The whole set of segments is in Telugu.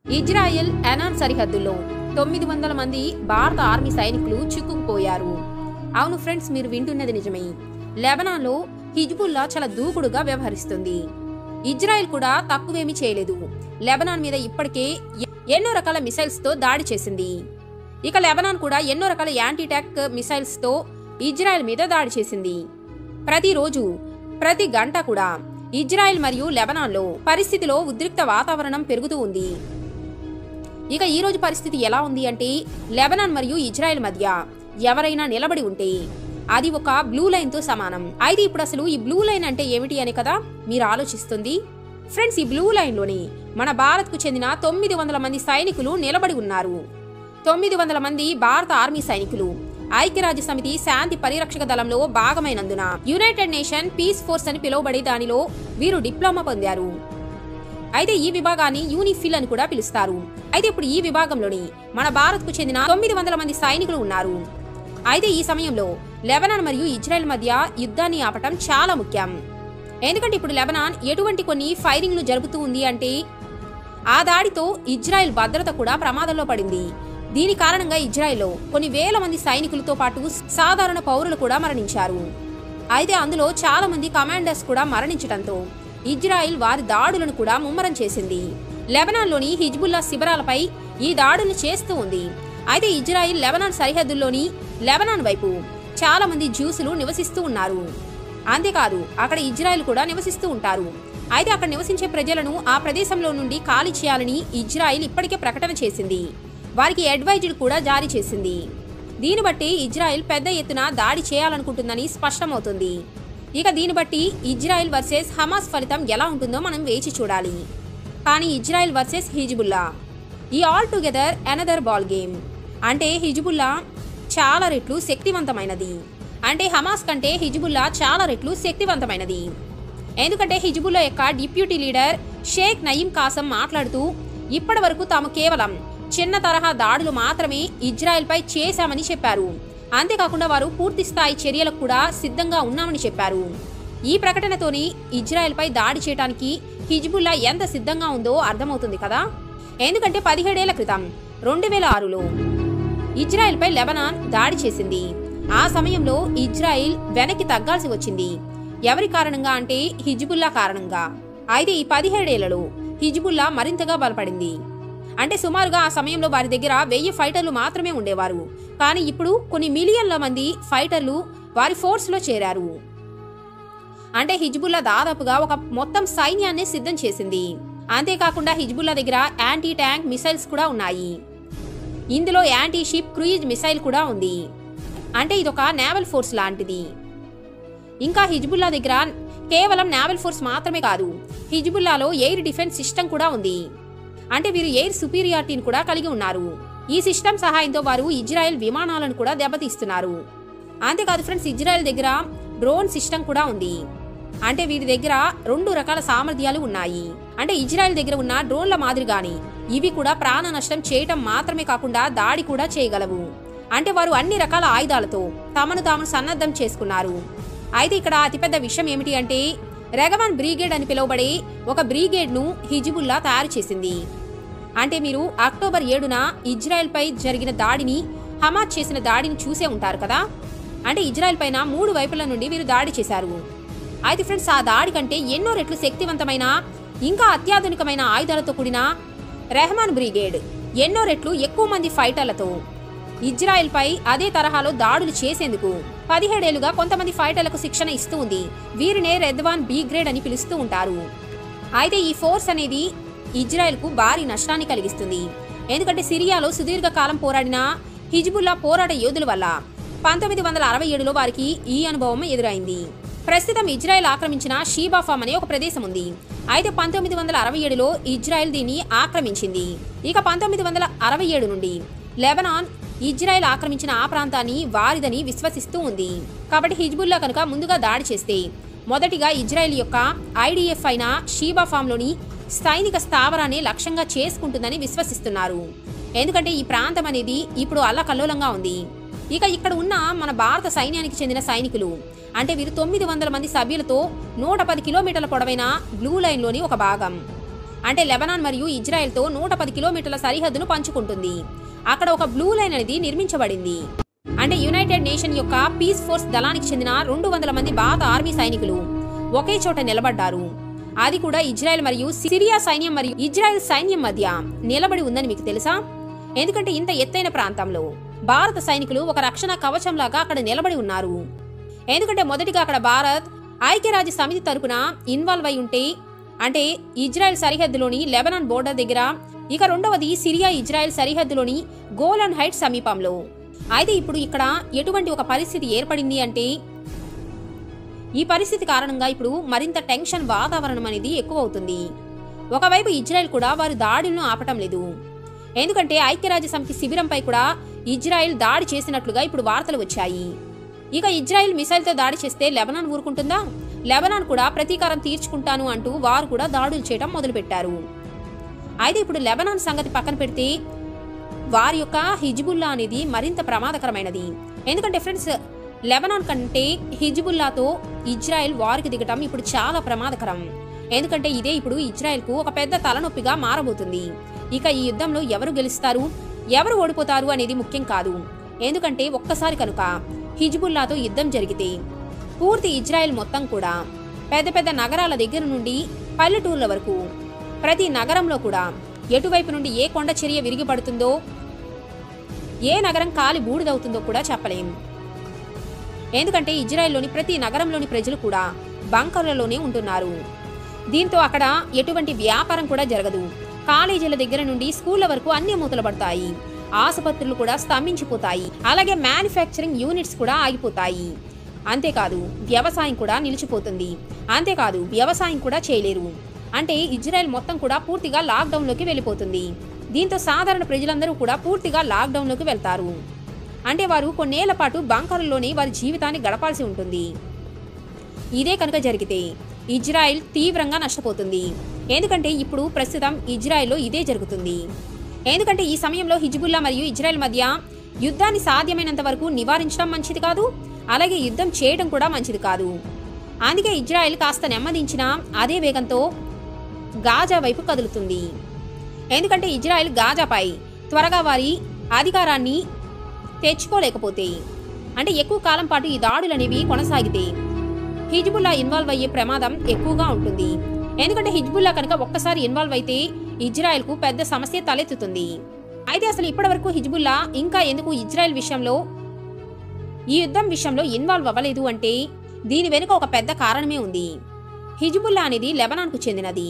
ఇజ్రాయెల్ ఎనాన్ సరిహద్దుల్లో తొమ్మిది వందల మంది భారత ఆర్మీ సైనికులు చిక్కుకుపోయారు అవును ఫ్రెండ్స్ మీరు వింటున్నది నిజమే లెబనాన్లో హిజ్బుల్లా చాలా దూకుడుగా వ్యవహరిస్తుంది ఇజ్రాయెల్ కూడా తక్కువేమీ చేయలేదు లెబనాన్ మీద ఇప్పటికే ఎ- ఎన్నో రకాల మిసైల్స్ తో దాడి చేసింది ఇక లెబనాన్ కూడా ఎన్నో రకాల యాంటీ ట్యాక్ మిసైల్స్ తో ఇజ్రాయెల్ మీద దాడి చేసింది ప్రతిరోజు ప్రతి గంట కూడా ఇజ్రాయెల్ మరియు లెబనాన్లో పరిస్థితిలో ఉద్రిక్త వాతావరణం పెరుగుతూ ఉంది ఇక ఈ రోజు పరిస్థితి ఎలా ఉంది అంటే లెబనాన్ మరియు ఇజ్రాయెల్ మధ్య ఎవరైనా నిలబడి ఉంటే అది ఒక బ్లూ లైన్ తో సమానం అయితే ఇప్పుడు అసలు ఈ బ్లూ లైన్ అంటే ఏమిటి అని కదా మీరు ఆలోచిస్తుంది ఫ్రెండ్స్ ఈ బ్లూ లైన్ లోని మన భారత్ కు చెందిన తొమ్మిది వందల మంది సైనికులు నిలబడి ఉన్నారు తొమ్మిది వందల మంది భారత ఆర్మీ సైనికులు ఐక్యరాజ్య సమితి శాంతి పరిరక్షక దళంలో భాగమైనందున యునైటెడ్ నేషన్ పీస్ ఫోర్స్ అని పిలువబడే దానిలో వీరు డిప్లొమా పొందారు అయితే ఈ విభాగాన్ని యూనిఫిల్ అని కూడా పిలుస్తారు అయితే ఇప్పుడు ఈ విభాగంలోని మన భారత్ కు చెందిన తొమ్మిది వందల మంది సైనికులు ఉన్నారు అయితే ఈ సమయంలో లెబనాన్ మరియు ఇజ్రాయెల్ మధ్య యుద్ధాన్ని ఆపటం చాలా ముఖ్యం ఎందుకంటే ఇప్పుడు లెబనాన్ ఎటువంటి కొన్ని ఫైరింగ్లు జరుపుతూ ఉంది అంటే ఆ దాడితో ఇజ్రాయెల్ భద్రత కూడా ప్రమాదంలో పడింది దీని కారణంగా ఇజ్రాయెల్లో కొన్ని వేల మంది సైనికులతో పాటు సాధారణ పౌరులు కూడా మరణించారు అయితే అందులో చాలా మంది కమాండర్స్ కూడా మరణించడంతో ఇజ్రాయిల్ వారి దాడులను కూడా ముమ్మరం చేసింది లెబనాన్లోని హిజ్బుల్లా శిబిరాలపై ఈ దాడులు చేస్తూ ఉంది అయితే ఇజ్రాయిల్ లెబనాన్ సరిహద్దుల్లోని లెబనాన్ వైపు చాలా మంది జ్యూసులు నివసిస్తూ ఉన్నారు అంతేకాదు అక్కడ ఇజ్రాయెల్ కూడా నివసిస్తూ ఉంటారు అయితే అక్కడ నివసించే ప్రజలను ఆ ప్రదేశంలో నుండి ఖాళీ చేయాలని ఇజ్రాయిల్ ఇప్పటికే ప్రకటన చేసింది వారికి అడ్వైజర్ కూడా జారీ చేసింది దీన్ని బట్టి ఇజ్రాయెల్ పెద్ద ఎత్తున దాడి చేయాలనుకుంటుందని స్పష్టమవుతుంది ఇక దీన్ని బట్టి ఇజ్రాయెల్ వర్సెస్ హమాస్ ఫలితం ఎలా ఉంటుందో మనం వేచి చూడాలి కానీ ఇజ్రాయెల్ వర్సెస్ హిజ్బుల్లా ఈ all together another ball game అంటే హిజ్బుల్లా చాలా రెట్లు శక్తివంతమైనది అంటే హమాస్ కంటే హిజ్బుల్లా చాలా రెట్లు శక్తివంతమైనది ఎందుకంటే హిజ్బుల్లా యొక్క deputy leader Sheikh Naim Qassem మాట్లాడుతూ ఇప్పటి వరకు తాము కేవలం చిన్న తరహా దాడులు మాత్రమే ఇజ్రాయెల్పై చేశామని చెప్పారు అంతేకాకుండా వారు పూర్తి స్థాయి చర్యలకు కూడా సిద్ధంగా ఉన్నామని చెప్పారు ఈ ప్రకటనతోని ఇజ్రాయెల్పై దాడి చేయడానికి హిజ్బుల్లా ఎంత సిద్ధంగా ఉందో అర్థమవుతుంది కదా ఎందుకంటే పదిహేడేళ్ల క్రితం రెండు వేల ఆరులో ఇజ్రాయెల్పై లెబనాన్ దాడి చేసింది ఆ సమయంలో ఇజ్రాయిల్ వెనక్కి తగ్గాల్సి వచ్చింది ఎవరి కారణంగా అంటే హిజ్బుల్లా కారణంగా అయితే ఈ పదిహేడేళ్లలో హిజ్బుల్లా మరింతగా బలపడింది అంటే సుమారుగా ఆ సమయంలో వారి దగ్గర వెయ్యి ఫైటర్లు మాత్రమే ఉండేవారు కానీ ఇప్పుడు కొన్ని మిలియన్ల మంది ఫైటర్లు వారి ఫోర్స్లో చేరారు అంటే హిజ్బుల్లా దాదాపుగా ఒక మొత్తం సైన్యాన్ని సిద్ధం చేసింది అంతేకాకుండా హిజ్బుల్లా దగ్గర యాంటీ ట్యాంక్ మిసైల్స్ కూడా ఉన్నాయి ఇందులో యాంటీ షిప్ క్రూయిజ్ మిసైల్ కూడా ఉంది అంటే ఇదొక నేవల్ ఫోర్స్ లాంటిది ఇంకా హిజ్బుల్లా దగ్గర కేవలం నేవల్ ఫోర్స్ మాత్రమే కాదు హిజ్బుల్లాలో ఎయిర్ డిఫెన్స్ సిస్టమ్ కూడా ఉంది అంటే వీరు ఎయిర్ సుపీరియారిటీని కూడా కలిగి ఉన్నారు ఈ సిస్టమ్ సహాయంతో వారు ఇజ్రాయెల్ విమానాలను కూడా దెబ్బతీస్తున్నారు అంతేకాదు ఫ్రెండ్స్ ఇజ్రాయెల్ దగ్గర డ్రోన్ సిస్టమ్ కూడా ఉంది అంటే వీరి దగ్గర రెండు రకాల సామర్థ్యాలు ఉన్నాయి అంటే ఇజ్రాయెల్ దగ్గర ఉన్న డ్రోన్ల మాదిరిగాని ఇవి కూడా ప్రాణ నష్టం చేయటం మాత్రమే కాకుండా దాడి కూడా చేయగలవు అంటే వారు అన్ని రకాల ఆయుధాలతో తమను తాము సన్నద్ధం చేసుకున్నారు అయితే ఇక్కడ అతిపెద్ద విషయం ఏమిటి అంటే రెగవాన్ బ్రిగేడ్ అని పిలువబడే ఒక బ్రిగేడ్ ను హిజిబుల్లా తయారు చేసింది అంటే మీరు అక్టోబర్ ఏడున ఇజ్రాయెల్ పై జరిగిన దాడిని హమాజ్ చేసిన దాడిని చూసే ఉంటారు కదా అంటే ఇజ్రాయెల్ పైన మూడు వైపుల నుండి వీరు దాడి చేశారు అయితే ఫ్రెండ్స్ ఆ దాడి కంటే ఎన్నో రెట్లు శక్తివంతమైన ఇంకా అత్యాధునికమైన ఆయుధాలతో కూడిన రెహమాన్ బ్రిగేడ్ ఎన్నో రెట్లు ఎక్కువ మంది ఫైటర్లతో ఇజ్రాయెల్ పై అదే తరహాలో దాడులు చేసేందుకు పదిహేడేళ్లుగా కొంతమంది ఫైటర్లకు శిక్షణ ఇస్తూ ఉంది వీరినే రెద్వాన్ బి గ్రేడ్ అని పిలుస్తూ ఉంటారు అయితే ఈ ఫోర్స్ అనేది ఇజ్రాయెల్ కు భారీ నష్టాన్ని కలిగిస్తుంది ఎందుకంటే సిరియాలో సుదీర్ఘ కాలం పోరాడిన హిజ్బుల్లా పోరాట యోధుల వల్ల పంతొమ్మిది వందల అరవై ఏడులో వారికి ఈ అనుభవం ఎదురైంది ప్రస్తుతం ఇజ్రాయెల్ ఆక్రమించిన షీబా ఫామ్ అనే ఒక ప్రదేశం ఉంది అయితే పంతొమ్మిది వందల అరవై ఏడులో ఇజ్రాయెల్ దీన్ని ఆక్రమించింది ఇక పంతొమ్మిది వందల అరవై ఏడు నుండి లెబనాన్ ఇజ్రాయెల్ ఆక్రమించిన ఆ ప్రాంతాన్ని వారిదని విశ్వసిస్తూ ఉంది కాబట్టి హిజ్బుల్లా కనుక ముందుగా దాడి చేస్తే మొదటిగా ఇజ్రాయెల్ యొక్క ఐడిఎఫ్ అయిన షీబా ఫామ్లోని సైనిక స్థావరాన్ని లక్ష్యంగా చేసుకుంటుందని విశ్వసిస్తున్నారు ఎందుకంటే ఈ ప్రాంతం అనేది ఇప్పుడు అల్లకల్లోలంగా ఉంది ఇక ఇక్కడ ఉన్న మన భారత సైన్యానికి చెందిన సైనికులు అంటే వీరు తొమ్మిది వందల మంది సభ్యులతో నూట పది కిలోమీటర్ల పొడవైన బ్లూ లైన్లోని ఒక భాగం అంటే లెబనాన్ మరియు ఇజ్రాయెల్తో నూట పది కిలోమీటర్ల సరిహద్దును పంచుకుంటుంది అక్కడ ఒక బ్లూ లైన్ అనేది నిర్మించబడింది అంటే యునైటెడ్ నేషన్ యొక్క పీస్ ఫోర్స్ దళానికి చెందిన రెండు వందల మంది భారత ఆర్మీ సైనికులు ఒకే చోట నిలబడ్డారు అది కూడా ఇజ్రాయెల్ మరియు సిరియా సైన్యం మరియు ఇజ్రాయెల్ సైన్యం మధ్య నిలబడి ఉందని మీకు తెలుసా ఎందుకంటే ఇంత ఎత్తైన ప్రాంతంలో భారత సైనికులు ఒక రక్షణ కవచంలాగా అక్కడ నిలబడి ఉన్నారు ఎందుకంటే మొదటిగా అక్కడ భారత్ ఐక్యరాజ్య సమితి తరపున ఇన్వాల్వ్ అయి ఉంటే అంటే ఇజ్రాయెల్ సరిహద్దులోని లెబనాన్ బోర్డర్ దగ్గర ఇక రెండవది సిరియా ఇజ్రాయెల్ సరిహద్దులోని గోలన్ హైట్ సమీపంలో అయితే ఇప్పుడు ఇక్కడ ఎటువంటి ఒక పరిస్థితి ఏర్పడింది అంటే ఈ పరిస్థితి కారణంగా ఇప్పుడు మరింత టెన్షన్ వాతావరణం అనేది ఎక్కువ అవుతుంది ఒకవైపు ఇజ్రాయెల్ కూడా వారి దాడులను ఆపటం లేదు ఎందుకంటే ఐక్యరాజ్య సమితి శిబిరంపై కూడా ఇజ్రాయెల్ దాడి చేసినట్లుగా ఇప్పుడు వార్తలు వచ్చాయి ఇక ఇజ్రాయెల్ మిసైల్తో దాడి చేస్తే లెబనాన్ ఊరుకుంటుందా లెబనాన్ కూడా ప్రతీకారం తీర్చుకుంటాను అంటూ వారు కూడా దాడులు చేయడం మొదలుపెట్టారు అయితే ఇప్పుడు లెబనాన్ సంగతి పక్కన పెడితే వారి యొక్క హిజ్బుల్లా అనేది మరింత ప్రమాదకరమైనది ఎందుకంటే ఫ్రెండ్స్ లెబనాన్ కంటే హిజ్బుల్లాతో ఇజ్రాయెల్ వారికి దిగటం ఇప్పుడు చాలా ప్రమాదకరం ఎందుకంటే ఇదే ఇప్పుడు ఇజ్రాయెల్కు ఒక పెద్ద తలనొప్పిగా మారబోతుంది ఇక ఈ యుద్ధంలో ఎవరు గెలుస్తారు ఎవరు ఓడిపోతారు అనేది ముఖ్యం కాదు ఎందుకంటే ఒక్కసారి కనుక హిజ్బుల్లాతో యుద్ధం జరిగితే పూర్తి ఇజ్రాయెల్ మొత్తం కూడా పెద్ద పెద్ద నగరాల దగ్గర నుండి పల్లెటూర్ల వరకు ప్రతి నగరంలో కూడా ఎటువైపు నుండి ఏ కొండ చర్య విరిగి పడుతుందో ఏ నగరం కాలి బూడిదవుతుందో కూడా చెప్పలేం ఎందుకంటే ఇజ్రాయెల్లోని ప్రతి నగరంలోని ప్రజలు కూడా బంకర్లలోనే ఉంటున్నారు దీంతో అక్కడ ఎటువంటి వ్యాపారం కూడా జరగదు కాలేజీల దగ్గర నుండి స్కూళ్ల వరకు అన్ని మూతలబడతాయి ఆసుపత్రులు కూడా స్తంభించిపోతాయి అలాగే మ్యానుఫ్యాక్చరింగ్ యూనిట్స్ కూడా ఆగిపోతాయి అంతేకాదు వ్యవసాయం కూడా నిలిచిపోతుంది అంతేకాదు వ్యవసాయం కూడా చేయలేరు అంటే ఇజ్రాయెల్ మొత్తం కూడా పూర్తిగా లాక్డౌన్లోకి వెళ్ళిపోతుంది దీంతో సాధారణ ప్రజలందరూ కూడా పూర్తిగా లాక్డౌన్లోకి వెళ్తారు అంటే వారు కొన్నేళ్ల పాటు బంకర్లలోనే వారి జీవితాన్ని గడపాల్సి ఉంటుంది ఇదే కనుక జరిగితే ఇజ్రాయెల్ తీవ్రంగా నష్టపోతుంది ఎందుకంటే ఇప్పుడు ప్రస్తుతం ఇజ్రాయెల్లో ఇదే జరుగుతుంది ఎందుకంటే ఈ సమయంలో హిజ్బుల్లా మరియు ఇజ్రాయెల్ మధ్య యుద్ధాన్ని సాధ్యమైనంత వరకు నివారించడం మంచిది కాదు అలాగే యుద్ధం చేయడం కూడా మంచిది కాదు అందుకే ఇజ్రాయెల్ కాస్త నెమ్మదించిన అదే వేగంతో గాజా వైపు కదులుతుంది ఎందుకంటే ఇజ్రాయెల్ గాజాపై త్వరగా వారి అధికారాన్ని తెచ్చుకోలేకపోతే అంటే ఎక్కువ కాలం పాటు ఈ దాడులు అనేవి కొనసాగితే హిజ్బుల్లా ఇన్వాల్వ్ అయ్యే ప్రమాదం ఎక్కువగా ఉంటుంది ఎందుకంటే హిజ్బుల్లా కనుక ఒక్కసారి ఇన్వాల్వ్ అయితే ఇజ్రాయెల్ కు పెద్ద సమస్య తలెత్తుతుంది అయితే అసలు ఇప్పటివరకు హిజ్బుల్లా ఇంకా ఎందుకు ఇజ్రాయెల్ విషయంలో ఈ యుద్ధం విషయంలో ఇన్వాల్వ్ అవ్వలేదు అంటే దీని వెనుక ఒక పెద్ద కారణమే ఉంది హిజ్బుల్లా అనేది లెబనాన్కు చెందినది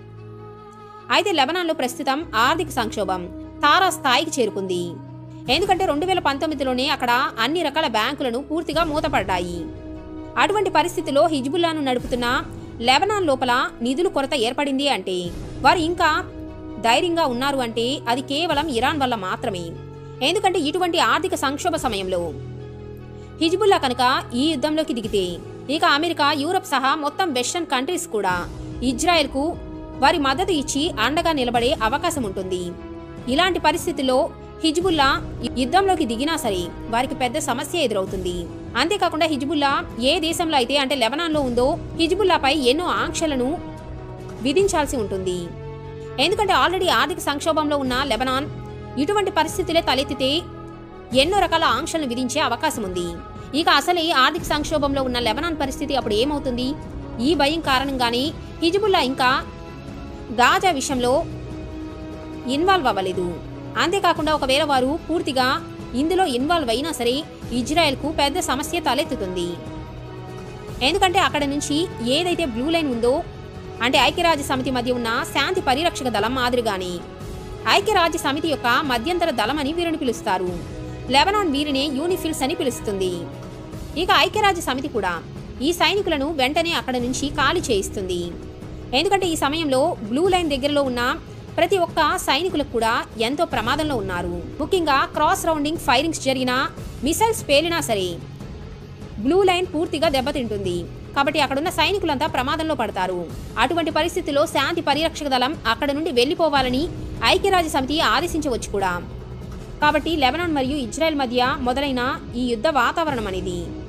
అయితే లెబనాన్లో ప్రస్తుతం ఆర్థిక సంక్షోభం తారా స్థాయికి చేరుకుంది ఎందుకంటే రెండు వేల పంతొమ్మిదిలోనే అక్కడ అన్ని రకాల బ్యాంకులను పూర్తిగా మూతపడ్డాయి అటువంటి పరిస్థితిలో హిజ్బుల్లాను నడుపుతున్న లెబనాన్ లోపల నిధులు కొరత ఏర్పడింది అంటే వారు ఇంకా ధైర్యంగా ఉన్నారు అంటే అది కేవలం ఇరాన్ వల్ల మాత్రమే ఎందుకంటే ఇటువంటి ఆర్థిక సంక్షోభ సమయంలో హిజ్బుల్లా కనుక ఈ యుద్ధంలోకి దిగితే ఇక అమెరికా యూరప్ సహా మొత్తం వెస్టర్న్ కంట్రీస్ కూడా ఇజ్రాయెల్కు వారి మద్దతు ఇచ్చి అండగా నిలబడే అవకాశం ఉంటుంది ఇలాంటి పరిస్థితుల్లో హిజ్బుల్లా యుద్ధంలోకి దిగినా సరే వారికి పెద్ద సమస్య ఎదురవుతుంది అంతేకాకుండా హిజ్బుల్లా ఏ దేశంలో అయితే అంటే లెబనాన్లో ఉందో హిజ్బుల్లాపై ఎన్నో ఆంక్షలను విధించాల్సి ఉంటుంది ఎందుకంటే ఆల్రెడీ ఆర్థిక సంక్షోభంలో ఉన్న లెబనాన్ ఇటువంటి పరిస్థితులే తలెత్తితే ఎన్నో రకాల ఆంక్షలను విధించే అవకాశం ఉంది ఇక అసలే ఆర్థిక సంక్షోభంలో ఉన్న లెబనాన్ పరిస్థితి అప్పుడు ఏమవుతుంది ఈ భయం కారణంగానే హిజ్బుల్లా ఇంకా గాజా విషయంలో ఇన్వాల్వ్ అవ్వలేదు అంతేకాకుండా ఒకవేళ వారు పూర్తిగా ఇందులో ఇన్వాల్వ్ అయినా సరే ఇజ్రాయెల్కు పెద్ద సమస్య తలెత్తుతుంది ఎందుకంటే అక్కడ నుంచి ఏదైతే బ్లూ లైన్ ఉందో అంటే ఐక్యరాజ్య సమితి మధ్య ఉన్న శాంతి పరిరక్షక దళం మాదిరిగానే ఐక్యరాజ్య సమితి యొక్క మధ్యంతర దళం అని వీరిని పిలుస్తారు లెబనాన్ వీరిని యూనిఫిల్స్ అని పిలుస్తుంది ఇక ఐక్యరాజ్య సమితి కూడా ఈ సైనికులను వెంటనే అక్కడ నుంచి ఖాళీ చేయిస్తుంది ఎందుకంటే ఈ సమయంలో బ్లూ లైన్ దగ్గరలో ఉన్న ప్రతి ఒక్క సైనికులకు కూడా ఎంతో ప్రమాదంలో ఉన్నారు ముఖ్యంగా క్రాస్ రౌండింగ్ ఫైరింగ్స్ జరిగిన మిసైల్స్ పేలినా సరే బ్లూ లైన్ పూర్తిగా దెబ్బతింటుంది కాబట్టి అక్కడున్న సైనికులంతా ప్రమాదంలో పడతారు అటువంటి పరిస్థితిలో శాంతి పరిరక్షక దళం అక్కడ నుండి వెళ్లిపోవాలని ఐక్యరాజ్య సమితి ఆదేశించవచ్చు కూడా కాబట్టి లెబనాన్ మరియు ఇజ్రాయెల్ మధ్య మొదలైన ఈ యుద్ధ వాతావరణం అనేది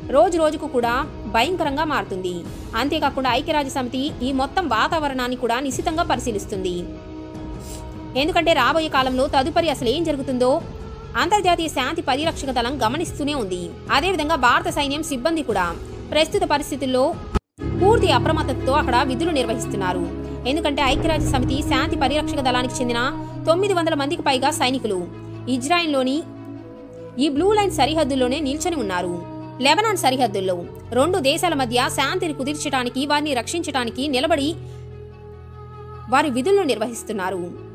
రోజు రోజుకు కూడా భయంకరంగా మారుతుంది అంతేకాకుండా ఐక్యరాజ్య సమితి ఈ మొత్తం వాతావరణాన్ని కూడా నిశితంగా పరిశీలిస్తుంది ఎందుకంటే రాబోయే కాలంలో తదుపరి అసలు ఏం జరుగుతుందో అంతర్జాతీయ శాంతి పరిరక్షక దళం గమనిస్తూనే ఉంది అదేవిధంగా భారత సైన్యం సిబ్బంది కూడా ప్రస్తుత పరిస్థితుల్లో పూర్తి అప్రమత్తతతో అక్కడ విధులు నిర్వహిస్తున్నారు ఎందుకంటే ఐక్యరాజ్య సమితి శాంతి పరిరక్షక దళానికి చెందిన తొమ్మిది వందల మందికి పైగా సైనికులు ఇజ్రాయెల్లోని ఈ బ్లూ లైన్ సరిహద్దుల్లోనే నిల్చొని ఉన్నారు లెబనాన్ సరిహద్దుల్లో రెండు దేశాల మధ్య శాంతిని కుదిర్చడానికి వారిని రక్షించడానికి నిలబడి వారి విధులను నిర్వహిస్తున్నారు